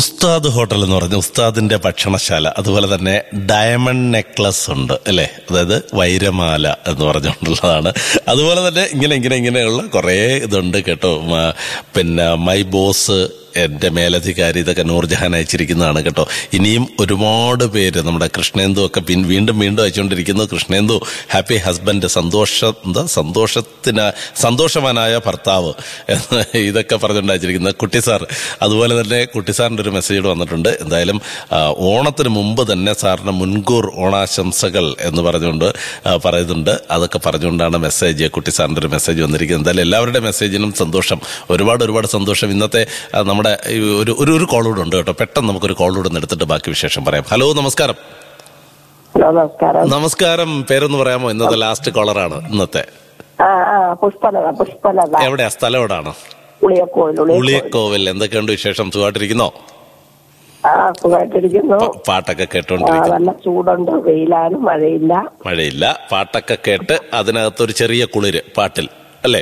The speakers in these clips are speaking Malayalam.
ഉസ്താദ് ഹോട്ടൽ എന്ന് പറഞ്ഞ ഉസ്താദിന്റെ ഭക്ഷണശാല അതുപോലെ തന്നെ ഡയമണ്ട് നെക്ലസ് ഉണ്ട് അല്ലേ അതായത് വൈരമാല എന്ന് പറഞ്ഞുകൊണ്ടുള്ളതാണ് അതുപോലെ തന്നെ ഇങ്ങനെ ഇങ്ങനെ ഇങ്ങനെയുള്ള കുറേ ഇതുണ്ട് കേട്ടോ മ- പിന്നെ മൈ ബോസ് എന്റെ മേലധികാരി ഇതൊക്കെ നൂർജഹാൻ അയച്ചിരിക്കുന്നതാണ് കേട്ടോ ഇനിയും ഒരുപാട് പേര് നമ്മുടെ കൃഷ്ണേന്ദു ഒക്കെ പിൻ- വീണ്ടും വീണ്ടും അയച്ചുകൊണ്ടിരിക്കുന്നു കൃഷ്ണേന്ദു ഹാപ്പി ഹസ്ബൻഡ് സന്തോഷം എന്താ സന്തോഷത്തിന് സന്തോഷവാനായ ഭർത്താവ് എന്ന് ഇതൊക്കെ പറഞ്ഞുകൊണ്ട് അയച്ചിരിക്കുന്നത് കുട്ടി സാർ അതുപോലെ തന്നെ കുട്ടി സാറിന്റെ ഒരു മെസ്സേജ് വന്നിട്ടുണ്ട് എന്തായാലും ആ, ഓണത്തിന് മുമ്പ് തന്നെ സാറിന് മുൻകൂർ ഓണാശംസകൾ എന്ന് പറഞ്ഞുകൊണ്ട് ആ, പറയുന്നുണ്ട് അതൊക്കെ പറഞ്ഞുകൊണ്ടാണ് മെസ്സേജ് കുട്ടി സാറിന്റെ ഒരു മെസ്സേജ് വന്നിരിക്കുന്നത് എന്തായാലും എല്ലാവരുടെ മെസ്സേജിനും സന്തോഷം ഒരുപാട് ഒരുപാട് സന്തോഷം ഇന്നത്തെ ആ, നമ്മുടെ ഈ ഒരു ഒരു ഒരു കോൾ കൂടെ ഉണ്ട് കേട്ടോ പെട്ടെന്ന് നമുക്കൊരു കോൾ കൂടെ ഒന്ന് എടുത്തിട്ട് ബാക്കി വിശേഷം പറയാം ഹലോ നമസ്കാരം ഹലോ നമസ്കാരം നമസ്കാരം പേരൊന്ന് പറയാമോ ഇന്നത്തെ ലാസ്റ്റ് കോളറാണ് ഇന്നത്തെ ആ ആ പുഷ്പലത പുഷ്പലത എവിടെയാ സ്ഥലം എവിടാണ് ഉളിയക്കോയിൽ ഉളിയക്കോയിൽ ഉളിയക്കോവിൽ എന്തൊക്കെയുണ്ട് വിശേഷം സുഖമായിട്ടിരിക്കുന്നോ ആ സുഖമായിട്ടിരിക്കുന്നു പ- പാട്ടൊക്കെ ആ, കേട്ടോണ്ടിരിക്കുന്നു നല്ല ചൂടുണ്ട് വെയിലാണ് മഴയില്ല മഴയില്ല പാട്ടൊക്കെ കേട്ട് അതിനകത്തൊരു ചെറിയ കുളിര് പാട്ടിൽ അല്ലേ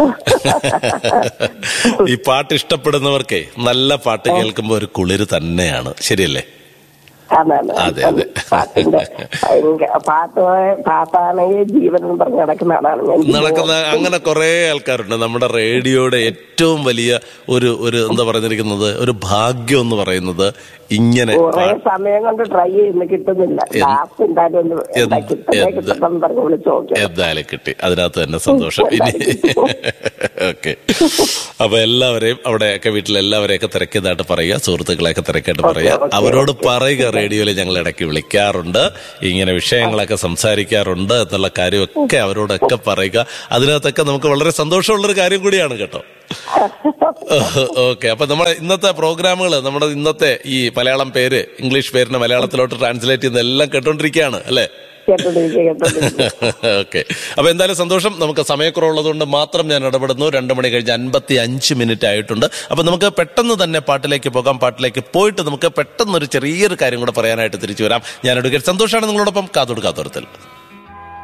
ഈ പാട്ട് ഇഷ്ടപ്പെടുന്നവർക്കേ നല്ല പാട്ട് കേൾക്കുമ്പോ ഒരു കുളിര് തന്നെയാണ് ശരിയല്ലേ അതാണ് അതെ, അതെ. പാട്ടിന്റെ ഭയങ്കര പാട്ട് പാട്ടാണെങ്കിൽ ജീവൻ എന്ന് പറഞ്ഞ് നടക്കുന്ന ആളാണ് ഞാൻ നടക്കുന്ന അങ്ങനെ കുറെ ആൾക്കാരുണ്ട് നമ്മുടെ റേഡിയോയുടെ ഏറ്റവും വലിയ ഒരു ഒരു എന്താ പറഞ്ഞിരിക്കുന്നത് ഒരു ഭാഗ്യം എന്ന് പറയുന്നത് ഇങ്ങനെ കുറെ പാ- സമയം കൊണ്ട് ട്രൈ ചെയ്യുന്നു കിട്ടുന്നില്ല ലാസ്റ്റ് എന്തായാലും ഒന്ന് എന്താ എന്ത്- കിട്ടണേ എന്ത്- കിട്ടണം പറഞ്ഞ് വിളിച്ചു നോക്കി എന്തായാലും കിട്ടി അതിനകത്ത് തന്നെ സന്തോഷം ഇനി ഓക്കെ അപ്പൊ എല്ലാവരെയും അവിടെയൊക്കെ വീട്ടിൽ എല്ലാവരെയൊക്കെ തിരക്കിയതായിട്ട് പറയുക സുഹൃത്തുക്കളെയൊക്കെ തിരക്കായിട്ട് പറയുക ഓക്കെ, അവരോട് പറയുക റേഡിയോയിൽ ഞങ്ങൾ ഇടയ്ക്ക് വിളിക്കാറുണ്ട് ഇങ്ങനെ വിഷയങ്ങളൊക്കെ സംസാരിക്കാറുണ്ട് എന്നുള്ള കാര്യമൊക്കെ അവരോടൊക്കെ പറയുക അതിനകത്തൊക്കെ നമുക്ക് വളരെ സന്തോഷമുള്ളൊരു കാര്യം കൂടിയാണ് കേട്ടോ ഓക്കെ അപ്പൊ നമ്മുടെ ഇന്നത്തെ പ്രോഗ്രാമുകൾ നമ്മുടെ ഇന്നത്തെ ഈ മലയാളം പേര് ഇംഗ്ലീഷ് പേരിനെ മലയാളത്തിലോട്ട് ട്രാൻസ്ലേറ്റ് ചെയ്യുന്ന എല്ലാം കേട്ടോണ്ടിരിക്കുകയാണ് അല്ലേ കേട്ടോണ്ടിരിക്കുക കേട്ടോണ്ടിരിക്കുക ഓക്കെ അപ്പൊ എന്തായാലും സന്തോഷം നമുക്ക് സമയക്കുറവുള്ളതുകൊണ്ട് മാത്രം ഞാൻ ഇടപെടുന്നു രണ്ട് മണി കഴിഞ്ഞ് അൻപത്തി അഞ്ച് മിനിറ്റ് ആയിട്ടുണ്ട് അപ്പൊ നമുക്ക് പെട്ടെന്ന് തന്നെ പാട്ടിലേക്ക് പോകാം പാട്ടിലേക്ക് പോയിട്ട് നമുക്ക് പെട്ടെന്ന് ഒരു ചെറിയൊരു കാര്യം കൂടെ പറയാനായിട്ട് തിരിച്ചു വരാം ഞാൻ എടുക്കൽ സന്തോഷമാണ് നിങ്ങളോടൊപ്പം കാത്തോട് കാത്തോരത്തിൽ